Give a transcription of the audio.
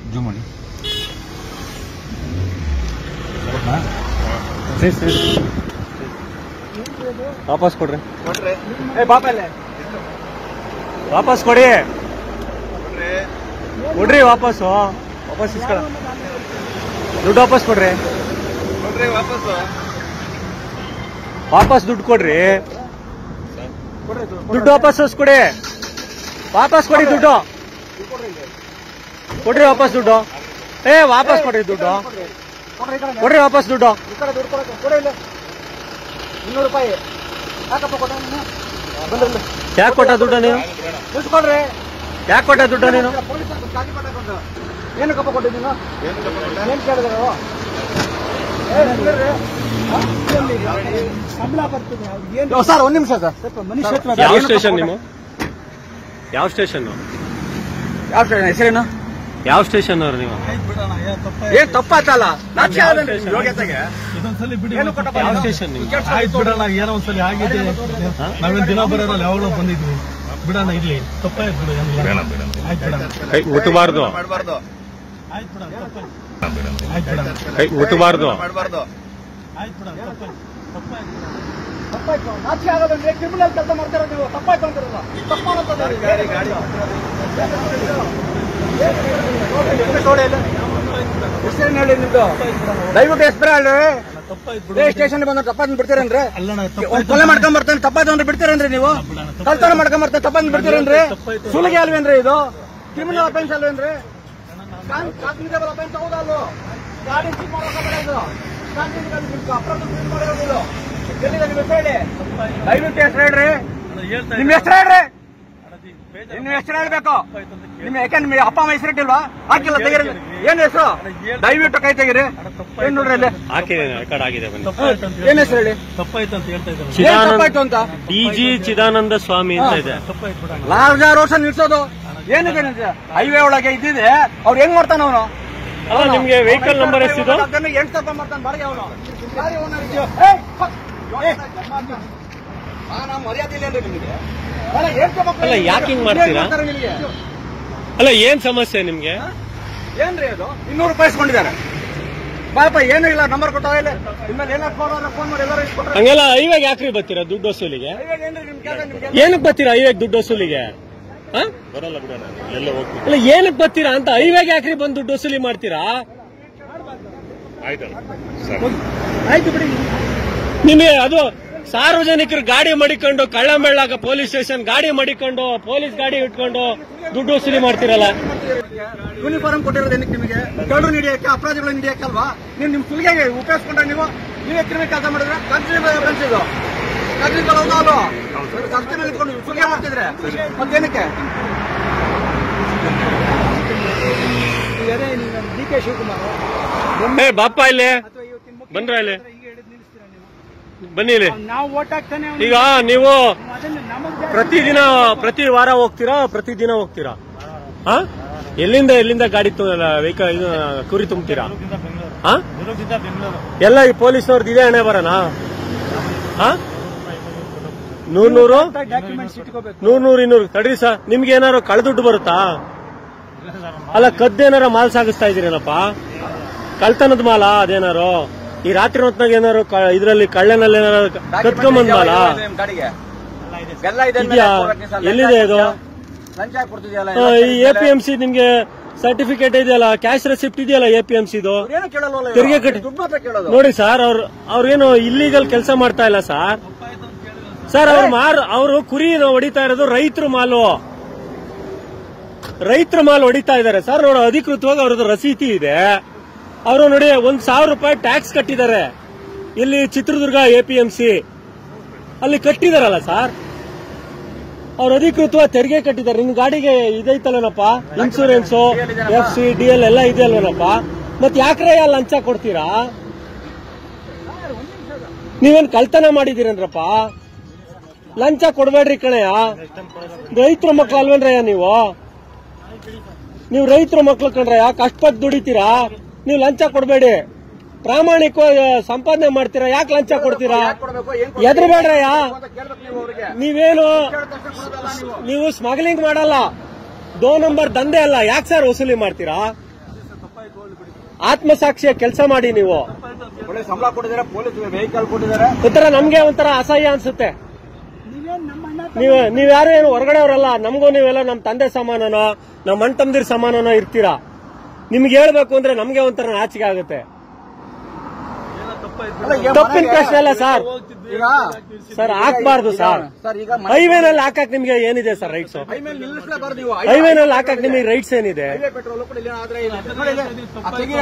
Zoom ಮಾಡಿ ವಾಪಸ್ ಕೊಡ್ರಿ ಕೊಟ್ರೆ ಏ ಬಾಪಲ್ಲೇ ವಾಪಸ್ ಕೊಡಿ ಕೊಟ್ರೆ ಕೊಡ್ರಿ ವಾಪಸ್ಸು ವಾಪಸ್ ಇಸ್ಕೊಳ ದುಡ್ಡು ವಾಪಸ್ ಕೊಡ್ರಿ ಕೊಟ್ರೆ ವಾಪಸ್ಸು ವಾಪಸ್ ದುಡ್ಡು ಕೊಡ್ರಿ ದುಡ್ಡು ವಾಪಸ್ ಕೊಡಿ ವಾಪಸ್ ಕೊಡಿ ದುಡ್ಡು ಕೊಡ್ರಿ ವಾಪಸ್ ದುಡ್ಡು ಏ ವಾಪಸ್ ಕೊಡ್ರಿ ದುಡ್ಡು ಕೊಡ್ರಿ ವಾಪಸ್ ದುಡ್ಡು ಈ ಕಡೆ ದುಡ್ಡು ಕೊಡಕ್ಕೆ ಕೊಡಿ ಇಲ್ಲ ಇನ್ನೂರು ರೂಪಾಯಿ ಯಾಕಪ್ಪ ಕೊಟ್ಟ ನೀನು ಬಂದ್ರಲ್ಲ ಯಾಕೆ ಕೊಟ್ಟ ದುಡ್ಡು ನೀನು ನಿಲ್ಸ್ಕೊಳ್ರಿ ಯಾಕೆ ಕೊಟ್ಟ ದುಡ್ಡು ನೀನು ಪೊಲೀಸ್ ಗಾಡಿ ಕೊಟ್ಟಾಕೊಂಡು ಏನಕ್ಕಪ್ಪ ಕೊಟ್ಟಿ ನೀನು ಏನು ಕಪ್ಪ ಕೊಟ್ಟ ಏನ್ ಕೇಳಿದ್ರೆ ನಾವು ಏ, ನಿಂತ್ಕೊಳ್ರಿ. ಹಾ? ಸಂಬಳ ಬರ್ತದೆ ಏನು ಸರ್ ಒಂದ್ ನಿಮಿಷ ಸರ್ ಸ್ವಲ್ಪ ಮನುಷ್ಯತ್ವ ಯಾವ ಏನಕ್ಕಪ್ಪ ಸ್ಟೇಷನ್ ಕೊಟ್ಟ? ನೀವು ಯಾವ ಸ್ಟೇಷನ್ ಯಾವ ಸ್ಟೇಷನ್ ಹೆಸರೇನು ಯಾವ ಸ್ಟೇಷನ್ ಅವ್ರು ನೀವು ಏನ್ ತಪ್ಪಾತಲ್ಲ ನಾಚಿಕೆ ಆಗಲ್ಲ ನಿಮ್ಗೆ? ಇದೊಂದ್ಸಲಿ ಯೋಗ್ಯತೆಗೆ ಇದೊಂದ್ಸಲಿ ಬಿಡಿ ಏನು ಕೊಟ್ಟಪ್ಪ ಯಾವ ನೀನು? ಸ್ಟೇಷನ್ ನಿಮ್ಗೆ ಕೆಲ್ಸ ಆಯ್ತು ಬಿಡೋಣ ಏನೋ ಒಂದ್ಸಲಿ ಆಗಿದೆ ನಾವೇನ್ ದಿನ ಬರೋರಲ್ಲ ಯಾವಾಗಲೂ ಬಂದಿದ್ವಿ ಬಿಡೋಣ ಇರ್ಲಿ ತಪ್ಪಾಯ್ತು ಬಿಡು ಏನಿಲ್ಲ. ಆಯ್ತು ಬಿಡೋಣ ಕೈ ಮುಟ್ಟಬಾರ್ದು ಮಾಡಬಾರ್ದು ಆಯ್ತು ಬಿಡೋಣ ತಪ್ಪಾಯ್ತು ಆಯ್ತು ಬಿಡೋಣ ಕೈ ಮುಟ್ಟಬಾರ್ದು ಮಾಡಬಾರ್ದು ಆಯ್ತು ಬಿಡೋಣ ತಪ್ಪಾಯ್ತು ತಪ್ಪಾಯ್ತು ತಪ್ಪಾಯ್ತು ನಾಚಿಕೆ ಆಗೋದಂದ್ರೆ ಕ್ರಿಮಿನಲ್ ಕೆಲಸ ಮಾಡ್ತಾರ ನೀವು ತಪ್ಪಾಯ್ತು ಅಂತಾರಲ್ಲ ತಪ್ಪಾಗತ್ತದ ಗಾಡಿ ಗಾಡಿ ನೋಡಿ ಇಲ್ಲ ಹೆಸರೇನು ಹೇಳಿ ನಿಮ್ದು ದಯವಿಟ್ಟು ಹೆಸರು ಹೇಳಿ ತಪ್ಪಾಯ್ತು ರೇ ಬಿಡು ಸ್ಟೇಷನ್ ಬಂದ್ರೆ ತಪ್ಪಾದ್ ಬಿಡ್ತೀರೇನ್ರಿ ಅಲ್ಲಣ್ಣ ಒಂದ್ ತಪ್ಪಾಯ್ತು ಕೊಲೆ ಮಾಡ್ಕೊಂಡ್ ಬರ್ತಾನೆ ತಪ್ಪಾಯ್ತು ಅಂದ್ರೆ ಬಿಡ್ತೀರೇನ್ರಿ ನೀವು ಕಳ್ತನ ಮಾಡ್ಕೊಂಡ್ ಬರ್ತಾನೆ ತಪ್ಪಾದ್ ಬಿಡ್ತೀರೇನ್ರಿ ತಪ್ಪಾಯ್ತು. ಸುಲಿಗೆ ಅಲ್ವೇನ್ರಿ ಇದು ಕ್ರಿಮಿನಲ್ ಅಫೆನ್ಸ್ ಅಲ್ವೇನ್ರಿ ಕಾನ್ಸ್ಟೇಬಲ್ ಅಫೆನ್ಸ್ ಹೌದಲ್ವ ಗಾಡಿ ಚೀಪ್ ಮಾಡೋಕೆ ಇದು ಕಾನ್ಸ್ಟೇಬಲ್ ಅಪರಾಧ ಚೀಪ್ ಮಾಡೋದು ಇದು ಎಲ್ಲಿದೆ ನಿಮ್ಮ ಹೆಸರು ಹೇಳಿ ದಯವಿಟ್ಟು ಹೆಸರು ಹೇಳ್ರಿ ಅಣ್ಣ, ಹೇಳ್ತಾ ನಿಮ್ಮ ಹೆಸರು ಹೇಳ್ರಿ ಅಣ್ಣ, ಈ ಬೇಜಾರು ನಿಮ್ಮ ಹೆಸರು ಹೇಳ್ಬೇಕು ತಪ್ಪಾಯ್ತು ಅಂತ ಕೇಳಿ. ನಿಮ್ಮ ಯಾಕೆ ನಿಮ್ಮ ಅಪ್ಪ ಅಮ್ಮ ಹೆಸರಿಟ್ಟಿಲ್ವಾ ಹಾಕಿಲ್ಲ ತೆಗೀರಿ ಏನ್ ಹೆಸರು ದಯವಿಟ್ಟು ಕೈ ತೆಗೀರಿ ಏನ್ ನೋಡ್ರಿ ಅಲ್ಲಿ ಹಾಕಿದೆ ರೆಕಾರ್ಡ್ ಆಗಿದೆ ಬನ್ನಿ ತಪ್ಪಾಯ್ತು ಅಂತ ಏನ್ ಹೆಸರು ಹೇಳಿ ತಪ್ಪಾಯ್ತು ಅಂತ ಹೇಳ್ತಾ ಇದ್ದಾರೆ ಏನ್ ಚಿದಾನಂದ ತಪ್ಪಾಯ್ತು ಅಂತ ಡಿ ಜಿ ಚಿದಾನಂದ ಸ್ವಾಮಿ ಅಂತ ಇದೆ ತಪ್ಪಾಯ್ತು ಬಿಡೋಣ ಲಾರ್ಜಾರು ವರ್ಷ ನಿಲ್ಸೋದು ಏನಿದೆ ನಿಲ್ಸ ಹೈವೇ ಒಳಗೆ ಇದ್ದಿದೆ ಅವ್ರು ಹೆಂಗ್ ಮಾಡ್ತಾನ ಅವನು ಅಲ್ಲ ನಿಮ್ಗೆ ವೆಹಿಕಲ್ ನಂಬರ್ ಎಷ್ಟಿದು ಎಂಟು ತಪ್ಪ ಮಾಡ್ತಾನೆ ಬಾಡಿಗೆ ಅವನು ಗಾಡಿ owner ಇದೆಯೋ? ಏ, ಫಕ್. ಏ, ಮಾನ ಮರ್ಯಾದೆ ಇಲ್ಲ ಅಂದ್ರೆ ನಿಮಗೆ ಅಲ್ಲ, ಏನ್ ತಪ್ಪ ಅಲ್ಲ, ಯಾಕ್ ಹಿಂಗ್ ಮಾಡ್ತೀರಾ? ಏನ್ ಮಾಡ್ತಾರೆ ನಿಮಗೆ? ಅಲ್ಲ ಏನ್ ಸಮಸ್ಯೆ ನಿಮ್ಗೆ ಏನ್ರಿ ಅದು ಇನ್ನೂರು ರೂಪಾಯಿ ಇಸ್ಕೊಂಡಿದ್ದಾರೆ ಪಾಪ ಏನೂ ಇಲ್ಲ ನಂಬರ್ ಕೊಟ್ಟಾವ ಇಲ್ಲ ಇನ್ಮೇಲೆ ಏನಾದ್ರು ಫೋನ್ ಫೋನ್ ಮಾಡಿ ಎಲ್ಲರೂ ಇಸ್ಕೊಟ್ರೆ ಹಂಗೆಲ್ಲ ಐವಾಗ ಯಾಕ್ರಿ ಬರ್ತೀರಾ ದುಡ್ಡು ವಸೂಲಿಗೆ ಇವಾಗ ಏನ್ರಿ ನಿಮ್ ಕೆಲಸ ನಿಮ್ಗೆ ಏನಕ್ಕೆ ಬರ್ತೀರಾ ಐವಾಗ ದುಡ್ಡು ವಸೂಲಿಗೆ ಆ? ಅಲ್ಲ ಏನಕ್ಕೆ ಬರ್ತೀರಾ ಅಂತ ಐವಾಗ ಯಾಕ್ರಿ ಬಂದು ದುಡ್ಡು ವಸೂಲಿ ಮಾಡ್ತೀರಾ ಆಯ್ತು ಬಿಡಿ ನಿಮಗೆ ಅದು ಸಾರ್ವಜನಿಕರು ಗಾಡಿ ಮಡಿಕೊಂಡು ಕಳ್ಳ ಮೆಳ್ಳಾಗ ಪೊಲೀಸ್ ಸ್ಟೇಷನ್ ಗಾಡಿ ಮಡಿಕೊಂಡು ಪೊಲೀಸ್ ಗಾಡಿ ಇಟ್ಕೊಂಡು ದುಡ್ಡು ವಸೂಲಿ ಮಾಡ್ತೀರಲ್ಲ ಯೂನಿಫಾರ್ಮ್ ಕೊಟ್ಟಿರೋದು ಏನಕ್ಕೆ ನಿಮಗೆ ಕಳ್ಳರು ಹಿಡಿಯಕ್ಕೆ ಅಪರಾಧಿಗಳು ಹಿಡಿಯಕ್ಕೆ ಅಲ್ವಾ ನೀವು ನಿಮ್ ಸುಲಿಗೆ ಉಪಯೋಗಿಸ್ಕೊಂಡ್ರೆ ನೀವು ನೀವೇ ಕ್ರಿಮಿನಲ್ ಕೆಲಸ ಮಾಡಿದ್ರೆ ಕಾನ್ಸ್ಟೇಬಲ್ ಫ್ರೆಂಡ್ಸ್ ಇದು ಕಾನ್ಸ್ಟೇಬಲ್ ಹೌದಾ ಅಲ್ವಾ ಕಾನ್ಸ್ಟೇಬಲ್ ಇಟ್ಕೊಂಡು ಸುಲಿಗೆ ಮಾಡ್ತಿದ್ರೆ ಮತ್ತೇನಕ್ಕೆ ಡಿ ಕೆ ಶಿವಕುಮಾರ್ ಏ ಬಾಪ ಇಲ್ಲಿ ಬಂದ್ರ ಇಲ್ಲಿ ಬನ್ನಿ ಇಲ್ಲಿ ನಾವು ಓಟ್ ಹಾಕ್ತಾನೆ ಈಗ ನೀವು ಅದನ್ನ ನಮಗೆ ಪ್ರತಿದಿನ ಪ್ರತಿ ವಾರ ಹೋಗ್ತೀರಾ ಪ್ರತಿದಿನ ಹೋಗ್ತೀರಾ ಹಾ ಎಲ್ಲಿಂದ ಎಲ್ಲಿಂದ ಗಾಡಿ ವೆಹಿಕಲ್ ಇದು ಕುರಿ ತುಂಬ್ತೀರಾ ಹಾ ದುರ್ಗದಿಂದ ಬೆಂಗಳೂರು ಎಲ್ಲ ಈ ಪೊಲೀಸ್ನವ್ರದ್ದು ಇದೇ ಹಣೆ ಬರೋಣ ಹಾ ನೂರ್ ನೂರು ಡಾಕ್ಯುಮೆಂಟ್ಸ್ ಇಟ್ಕೋಬೇಕು ನೂರ್ ನೂರ್ ಇನ್ನೂರು ತಡ್ರಿ ಸರ್ ನಿಮ್ಗೆ ಏನಾರು ಕಳ್ದುಡ್ಡು ಬರುತ್ತಾ ಅಲ್ಲ ಕದ್ದೇನಾರ ಮಾಲ್ ಸಾಗಿಸ್ತಾ ಇದೀರೇನಪ್ಪ ಕಳ್ತನದ ಮಾಲ ಅದೇನಾರು ಈ ರಾತ್ರಿ ಹೊತ್ನಾಗ ಏನಾರು ಕ- ಇದ್ರಲ್ಲಿ ಕಳ್ಳನಲ್ಲಿ ಏನಾರು ಕತ್ಕೊಂಬಂದ್ ಮಾಲ ಗಾಡಿಗೆ ಎಲ್ಲ ಇದೆ ಇದ್ಯಾ ಎಲ್ಲಿದೆ ಇದು ಲಂಚ ಕೊಡ್ತಿದ್ಯಲ್ಲ ಆ, ಈ ಎ ಪಿ ಎಂ ಸಿ ನಿಮ್ಗೆ ಸರ್ಟಿಫಿಕೇಟ್ ಇದೆಯಲ್ಲ ಕ್ಯಾಶ್ ರೆಸಿಪ್ಟ್ ಇದೆಯಲ್ಲ ಎ ಪಿ ಎಂ ಸಿದು ಏನು ಕೇಳಲ್ವಲ್ಲ ತೆರಿಗೆ ಕಟ್ಟಿ- ದುಡ್ಡು ಮಾತ್ರ ಕೇಳೋದು ನೋಡಿ ಸರ್ ಅವ್ರು ಅವ್ರೇನು ಇಲ್ಲಿಗಲ್ ಕೆಲಸ ಮಾಡ್ತಾ ಇಲ್ಲ ಸರ್ ಸರ್ ಅವ್ರು ಮಾರ್ ಅವರು ಕುರಿ ಹೊಡಿತಾ ಇರೋದು ರೈತರ ಮಾಲು ರೈತರ ಮಾಲ್ ಹೊಡಿತಾ ಇದ್ದಾರೆ ಸರ್ ನೋಡು ಅಧಿಕೃತವಾಗಿ ಅವ್ರದ್ದು ರಸೀತಿ ಇದೆ ಅವರು ನೋಡಿ ಒಂದ್ ಸಾವಿರ ರೂಪಾಯಿ ಟ್ಯಾಕ್ಸ್ ಕಟ್ಟಿದ್ದಾರೆ ಇಲ್ಲಿ Chitradurga A P M C ಅಲ್ಲಿ ಕಟ್ಟಿದಾರಲ್ಲ ಸರ್ ಅವ್ರು ಅಧಿಕೃತವಾಗಿ ತೆರಿಗೆ ಕಟ್ಟಿದ್ದಾರೆ ನಿಮ್ ಗಾಡಿಗೆ ಇದೈತಲ್ಲನಪ್ಪ insurance F C D L ಎಲ್ಲ ಇದೆ ಅಲ್ವನಪ್ಪ ಮತ್ ಯಾಕ್ರೆ ಲಂಚ ಕೊಡ್ತೀರಾ ನೀವೇನ್ ಕಳ್ತನ ಮಾಡಿದೀರೇನ್ರಪ್ಪ ಲಂಚ ಕೊಡ್ಬೇಡ್ರಿ ಕಣಯ್ಯ ರೈತರ ಮಕ್ಳು ಅಲ್ವೇನ್ರಯ್ಯ ನೀವು ನೀವು ರೈತರ ಮಕ್ಳು ಕಣ್ರಯ್ಯ ಕಷ್ಟಪಟ್ಟು ದುಡಿತೀರಾ ನೀವು ಲಂಚ ಕೊಡ್ಬೇಡಿ ಪ್ರಾಮಾಣಿಕವಾಗಿ ಸಂಪಾದನೆ ಮಾಡ್ತೀರಾ ಯಾಕೆ ಲಂಚ ಕೊಡ್ತೀರಾ ಕೊಡ್ಬೇಕು ಏನ್ ಎದ್ರಬೇಡ್ರಯ್ಯ ಅಂತ ಕೇಳ್ಬೇಕು ನೀವು ಅವ್ರಿಗೆ ನೀವೇನು ಕೇಳಿದ ತಕ್ಷಣ ಕೊಡೋದಲ್ಲ ನೀವು ನೀವು ಸ್ಮಗ್ಲಿಂಗ್ ಮಾಡಲ್ಲ ದೋ ನಂಬರ್ ದಂಧೆ ಅಲ್ಲ ಯಾಕೆ ಸರ್ ವಸೂಲಿ ಮಾಡ್ತೀರಾ ಆತ್ಮಸಾಕ್ಷಿಯ ಕೆಲಸ ಮಾಡಿ ನೀವು ಒಳ್ಳೆ ಸಂಬಳ ಕೊಟ್ಟಿದ್ದಾರೆ ಪೊಲೀಸ್ ವೆಹಿಕಲ್ ಕೊಟ್ಟಿದ್ದಾರೆ ಒಂಥರ ನಮ್ಗೆ ಒಂಥರ ಅಸಹ್ಯ ಅನ್ಸುತ್ತೆ ನೀವ್ ನೀವ್ಯಾರು ಏನು ಹೊರಗಡೆಯವರಲ್ಲ ನಮಗೂ ನೀವೆಲ್ಲ ನಮ್ ತಂದೆ ಸಮಾನನೋ ನಮ್ಮ ಅಣ್ಣ ತಮ್ಮದಿರ್ ಸಮಾನನೋ ಇರ್ತೀರಾ ನಿಮ್ಗೆ ಹೇಳ್ಬೇಕು ಅಂದ್ರೆ ನಮ್ಗೆ ಒಂಥರ ನಾಚಿಕೆ ಆಗುತ್ತೆ ಅಲ್ಲ, ಈಗ ತಪ್ಪಿನ ಮನೆಗೆ- ಪ್ರಶ್ನೆ ಅಲ್ಲ ಸರ್ ಈಗ ಸರ್ ಹಾಕ್ಬಾರ್ದು ಸರ್ ಸರ್ ಈಗ ಹೈವೇನಲ್ಲಿ ಹಾಕಕ್ ನಿಮ್ಗೆ ಏನಿದೆ ಸರ್ ರೈಟ್ಸ್ ಹೈಮೇಲೆ ನಿಲ್ಲಿಸ್ಲೇಬಾರ್ದು ನೀವು ಹೈವೇನಲ್ಲಿ ಹಾಕಕ್ ನಿಮಗೆ ರೈಟ್ಸ್ ಏನಿದೆ ಹೈವೇ ಪೆಟ್ರೋಲ್ ಕೂಡ ಇಲ್ಲಿ ಆದ್ರೆ ಇಲ್ಲ. ನೋಡಿ ಇಲ್ಲಿ, ಆ ತೆಗಿ